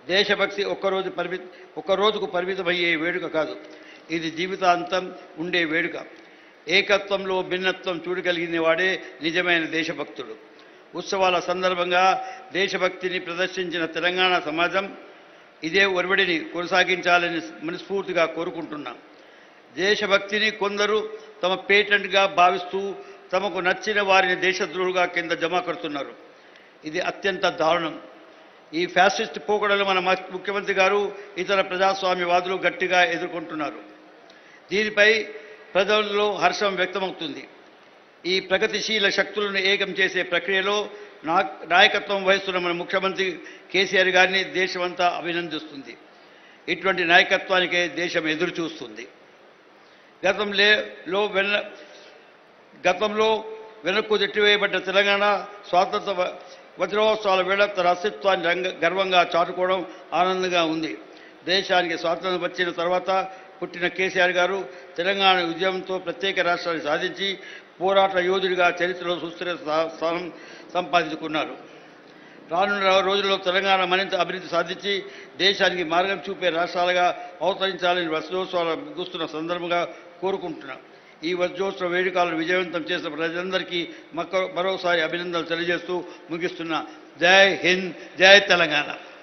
దేశభక్తి ఒక్కరోజు పరిమిత ఒక్క రోజుకు పరిమితమయ్యే వేడుక కాదు ఇది జీవితాంతం ఉండే వేడుక ఏకత్వంలో భిన్నత్వం చూడగలిగిన వాడే నిజమైన దేశభక్తుడు ఉత్సవాల సందర్భంగా దేశభక్తిని ప్రదర్శించిన తెలంగాణ సమాజం ఇదే ఒరవడిని కొనసాగించాలని మనస్ఫూర్తిగా కోరుకుంటున్నాం దేశభక్తిని కొందరు తమ పేటెంట్గా భావిస్తూ తమకు నచ్చిన వారిని దేశద్రోహులుగా కింద జమ కడుతున్నారు ఇది అత్యంత దారుణం ఈ ఫ్యాసిస్ట్ పోకడలు మన మ- ముఖ్యమంత్రి గారు ఇతర ప్రజాస్వామ్యవాదులు గట్టిగా ఎదుర్కొంటున్నారు దీనిపై ప్రజల్లో హర్షం వ్యక్తమవుతుంది ఈ ప్రగతిశీల శక్తులను ఏకం చేసే ప్రక్రియలో నా నాయకత్వం వహిస్తున్న మన ముఖ్యమంత్రి కేసీఆర్ గారిని దేశమంతా అభినందిస్తుంది ఇటువంటి నాయకత్వానికే దేశం ఎదురు చూస్తుంది గతంలో లో వెన్న గతంలో వెనక్కు నెట్టివేయబడ్డ తెలంగాణ స్వాతంత్ర వ- వజ్రోత్సవాల వేళ తన అస్తిత్వాన్ని రంగ గర్వంగా చాటుకోవడం ఆనందంగా ఉంది దేశానికి స్వాతంత్రం వచ్చిన తర్వాత పుట్టిన కేసీఆర్ గారు తెలంగాణ ఉద్యమంతో ప్రత్యేక రాష్ట్రాన్ని సాధించి పోరాట యోధుడిగా చరిత్రలో సుస్థిర స్థా- స్థానం సంపాదించుకున్నారు రానున్న రోజుల్లో తెలంగాణ మరింత అభివృద్ధి సాధించి దేశానికి మార్గం చూపే రాష్ట్రాలుగా అవతరించాలని వజ్రోత్సవాలు ముగుస్తున్న సందర్భంగా కోరుకుంటున్నాం ఈ వజ్రోత్సవ వేడుకలను విజయవంతం చేసిన ప్రజలందరికీ మరొక- మరోసారి అభినందనలు తెలియజేస్తూ ముగిస్తున్నా జై హింద్ జై తెలంగాణ